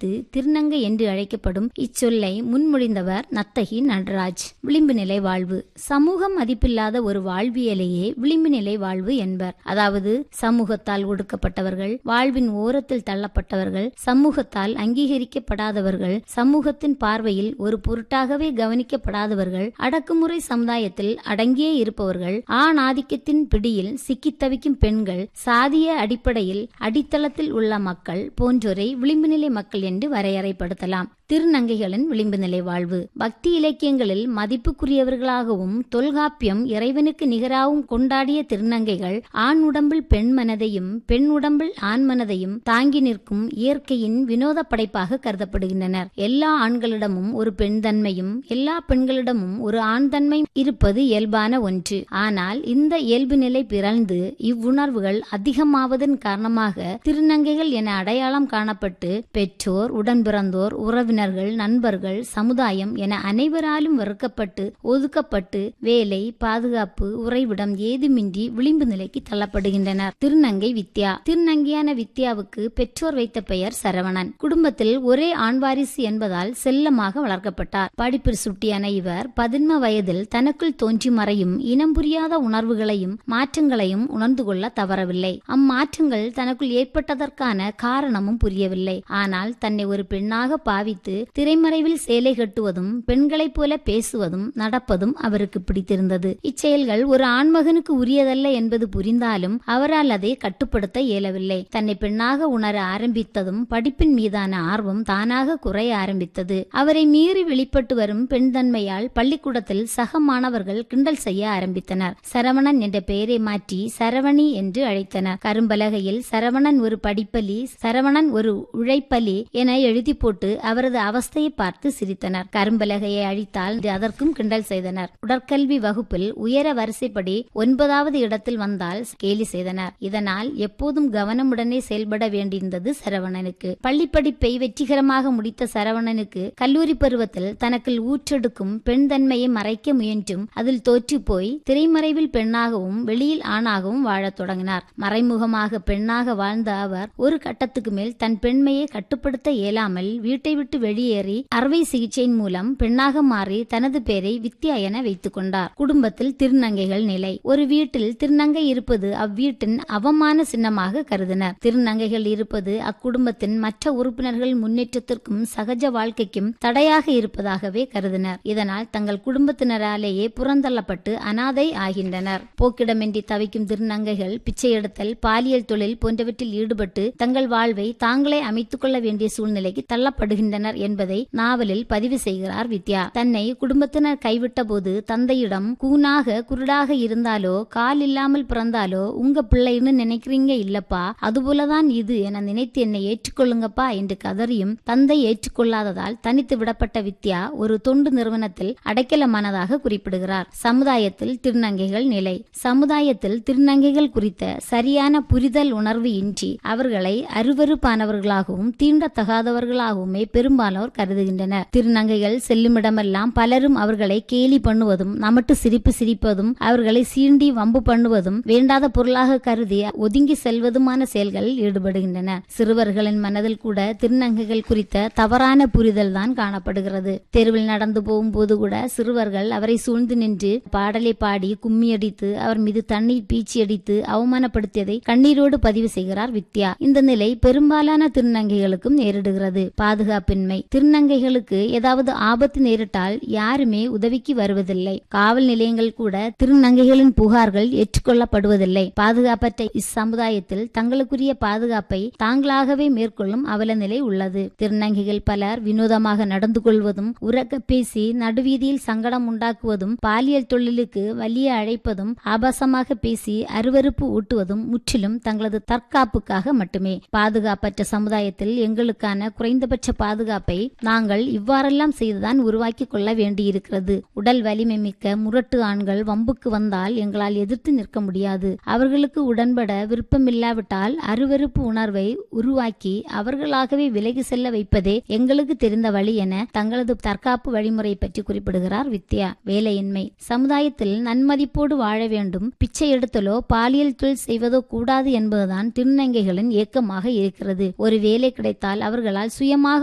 வைத்து திருநங்கை என்று அழைக்கப்படும் இச்சொல்லை முன்மொழிந்தவர் நத்தகி நடராஜ் விளிம்பு நிலை வாழ்வு சமூகம் மதிப்பில்லாத ஒரு வாழ்வியலையே விளிம்பு நிலை வாழ்வு என்பர் அதாவது சமூகத்தால் ஒடுக்கப்பட்டவர்கள் வாழ்வின் ஓரத்தில் தள்ளப்பட்டவர்கள் சமூகத்தால் அங்கீகரிக்கப்படாதவர்கள் சமூகத்தின் பார்வையில் ஒரு பொருட்டாகவே கவனிக்கப்படாதவர்கள் அடக்குமுறை சமுதாயத்தில் அடங்கியே இருப்பவர்கள் ஆண் ஆதிக்கத்தின் பிடியில் சிக்கித் தவிக்கும் பெண்கள் சாதிய அடிப்படையில் அடித்தளத்தில் உள்ள மக்கள் போன்றோரை விளிம்புநிலை மக்கள் என்று வரையறைப்படுத்தலாம் திருநங்கைகளின் விளிம்பு நிலை வாழ்வு பக்தி இலக்கியங்களில் மதிப்புக்குரியவர்களாகவும் தொல்காப்பியம் இறைவனுக்கு நிகராகவும் கொண்டாடிய திருநங்கைகள் ஆண் உடம்பில் பெண் மனதையும் பெண் உடம்பில் ஆண் மனதையும் தாங்கி நிற்கும் இயற்கையின் வினோத படைப்பாக கருதப்படுகின்றனர் எல்லா ஆண்களிடமும் ஒரு பெண் தன்மையும் எல்லா பெண்களிடமும் ஒரு ஆண் தன்மை இருப்பது இயல்பான ஒன்று ஆனால் இந்த இயல்பு நிலை பிறழ்ந்து இவ்வுணர்வுகள் அதிகமாவதன் காரணமாக திருநங்கைகள் என அடையாளம் காணப்பட்டு பெற்றோர் உடன் பிறந்தோர் உறவினர்கள் நண்பர்கள் சமுதாயம் என அனைவராலும் வெறுக்கப்பட்டு ஒதுக்கப்பட்டு வேலை பாதுகாப்பு உறைவிடம் ஏதுமின்றி விளிம்பு நிலைக்கு தள்ளப்படுகின்றனர் திருநங்கை வித்யா திருநங்கையான வித்யாவுக்கு பெற்றோர் வைத்த பெயர் சரவணன் குடும்பத்தில் ஒரே ஆண் வாரிசு என்பதால் செல்லமாக வளர்க்கப்பட்டார் படிப்பில் சுட்டியான இவர் பதின்ம வயதில் தனக்குள் தோன்றி மறையும் இனம் புரியாத உணர்வுகளையும் மாற்றங்களையும் உணர்ந்து கொள்ள தவறவில்லை அம்மாற்றங்கள் தனக்குள் ஏற்பட்டதற்கான காரணமும் புரியவில்லை ஆனால் தன்னை ஒரு பெண்ணாக பாவித்து திரைமறைவில் சேலை கட்டுவதும் பெண்களைப் போல பேசுவதும் நடப்பதும் அவருக்கு பிடித்திருந்தது இச்செயல்கள் ஒரு ஆண்மகனுக்கு உரியதல்ல என்பது புரிந்தாலும் அவரால் அதை கட்டுப்படுத்த இயலவில்லை தன்னை பெண்ணாக உணர ஆரம்பித்ததும் படிப்பின் மீதான ஆர்வம் தானாக குறைய ஆரம்பித்தது அவரை மீறி வெளிப்பட்டு வரும் பெண் தன்மையால் பள்ளிக்கூடத்தில் சக மாணவர்கள் கிண்டல் செய்ய ஆரம்பித்தனர் சரவணன் என்ற பெயரை மாற்றி சரவணி என்று அழைத்தனர் கரும்பலகையில் சரவணன் ஒரு படிப்பலி சரவணன் ஒரு உழைப்பலி என எழுதி போட்டு அவரது அவஸ்தையை பார்த்து சிரித்தனர் கரும்பலகையை அழித்தால் அதற்கும் கிண்டல் செய்தனர் உடற்கல்வி வகுப்பில் உயர வரிசைப்படி ஒன்பதாவது இடத்தில் வந்தால் கேலி செய்தனர் இதனால் எப்போதும் கவனமுடனே செயல்பட வேண்டியிருந்தது சரவணனுக்கு பள்ளி படிப்பை வெற்றிகரமாக முடித்த சரவணனுக்கு கல்லூரி பருவத்தில் தனக்குள் ஊற்றெடுக்கும் பெண் தன்மையை மறைக்க முயன்றும் அதில் தோற்று போய் திரைமறைவில் பெண்ணாகவும் வெளியில் ஆணாகவும் வாழத் தொடங்கினார் மறைமுகமாக பெண்ணாக வாழ்ந்த அவர் ஒரு கட்டத்துக்கு மேல் தன் பெண்மையை கட்டுப்படுத்த இயலாமல் வீட்டை விட்டு வெளியேறி அறுவை சிகிச்சையின் மூலம் பெண்ணாக மாறி தனது பெயரை வித்யா என வைத்துக் கொண்டார் குடும்பத்தில் திருநங்கைகள் நிலை ஒரு வீட்டில் திருநங்கை இருப்பது அவ்வீட்டின் அவமான சின்னமாக கருதினர் திருநங்கைகள் இருப்பது அக்குடும்பத்தின் மற்ற உறுப்பினர்கள் முன்னேற்றத்திற்கும் சகஜ வாழ்க்கைக்கும் தடையாக இருப்பதாகவே கருதினர் இதனால் தங்கள் குடும்பத்தினராலேயே புறந்தள்ளப்பட்டு அனாதை ஆகின்றனர் போக்கிடமின்றி தவிக்கும் திருநங்கைகள் பிச்சை எடுத்தல் பாலியல் தொழில் போன்றவற்றில் ஈடுபட்டு தங்கள் வாழ்வை தாங்களே அமைத்துக் கொள்ள வேண்டிய சூழ்நிலைக்கு தள்ளப்படுகின்றனர் என்பதை நாவலில் பதிவு செய்கிறார் வித்யா தன்னை குடும்பத்தினர் கைவிட்ட போது தந்தையிடம் கூனாக குருடாக இருந்தாலோ கால் இல்லாமல் பிறந்தாலோ உங்க பிள்ளைன்னு நினைக்கிறீங்க இல்லப்பா அதுபோலதான் இது என நினைத்து என்னை ஏற்றுக்கொள்ளுங்கப்பா என்று கதறியும் தந்தை ஏற்றுக்கொள்ளாததால் தனித்து விடப்பட்ட வித்யா ஒரு தொண்டு நிறுவனத்தில் அடைக்கலமானதாக குறிப்பிடுகிறார் சமுதாயத்தில் திருநங்கைகள் நிலை சமுதாயத்தில் திருநங்கைகள் குறித்த சரியான புரிதல் உணர்வு இன்றி அவர்களை அருவருப்பானவர்களாகவும் தீண்டத்தகாதவர்களாகவுமே பெரும்பாலோர் கருதுகின்றனர் திருநங்கைகள் செல்லுமிடமெல்லாம் பலரும் அவர்களை கேலி பண்ணுவதும் நமட்டு சிரிப்பு சிரிப்பதும் அவர்களை சீண்டி வம்பு பண்ணுவதும் வேண்டாத பொருளாக கருதி ஒதுங்கி செல்வதுமான செயல்களில் ஈடுபடுகின்றன சிறுவர்களின் மனதில் கூட திருநங்கைகள் குறித்த தவறான புரிதல் தான் காணப்படுகிறது தெருவில் நடந்து போகும்போது கூட சிறுவர்கள் அவரை சூழ்ந்து நின்று பாடலை பாடி கும்மி அடித்து அவர் மீது தண்ணீர் பீச்சி அடித்து அவமானப்படுத்தியதை கண்ணீரோடு பதிவு செய்கிறார் வித்யா இந்த நிலை பெரும்பாலான திருநங்கைகளுக்கும் நேரிடுகிறது பாதுகாப்பின்மை திருநங்கைகளுக்கு ஏதாவது ஆபத்து நேரிட்டால் யாருமே உதவிக்கு வருவதில்லை காவல் நிலையங்கள் கூட திருநங்கைகளின் புகார்கள் ஏற்றுக்கொள்ளப்படுவதில்லை பாதுகாப்பற்ற இச்சமுதாயத்தில் தங்களுக்குரிய பாதுகாப்பை தாங்களாகவே மேற்கொள்ளும் அவல நிலை உள்ளது திருநங்கைகள் பலர் வினோதமாக நடந்து கொள்வதும் உறக்க பேசி நடுவீதியில் சங்கடம் உண்டாக்குவதும் பாலியல் தொழிலுக்கு வலிய அழைப்பதும் ஆபாசமாக பேசி அருவருப்பு ஊட்டுவதும் முற்றிலும் தங்களது தற்காப்புக்காக மட்டுமே பாதுகாப்பற்ற சமுதாயத்தில் எங்களுக்கான குறைந்தபட்ச பாதுகாப்பை நாங்கள் இவ்வாறெல்லாம் செய்துதான் உருவாக்கி கொள்ள வேண்டியிருக்கிறது உடல் வலிமை மிக்க முரட்டு ஆண்கள் வம்புக்கு வந்தால் எங்களால் எதிர்த்து நிற்க முடியாது அவர்களுக்கு உடன்பட விருப்பமில்லாவிட்டால் அருவருப்பு உணர்வை உருவாக்கி அவர்களாகவே விலகி செல்ல வைப்பதே எங்களுக்கு தெரிந்த வழி என தங்களது தற்காப்பு வழிமுறை பற்றி குறிப்பிடுகிறார் வித்யா வேலையின்மை சமுதாயத்தில் நன்மதிப்போடு வாழ வேண்டும் பிச்சை எடுத்தலோ பாலியல் தொழில் செய்வதோ கூடாது என்பதுதான் திருநங்கைகளின் ஏக்கமாக இருக்கிறது ஒரு வேலை கிடைத்தால் அவர்களால் சுயமாக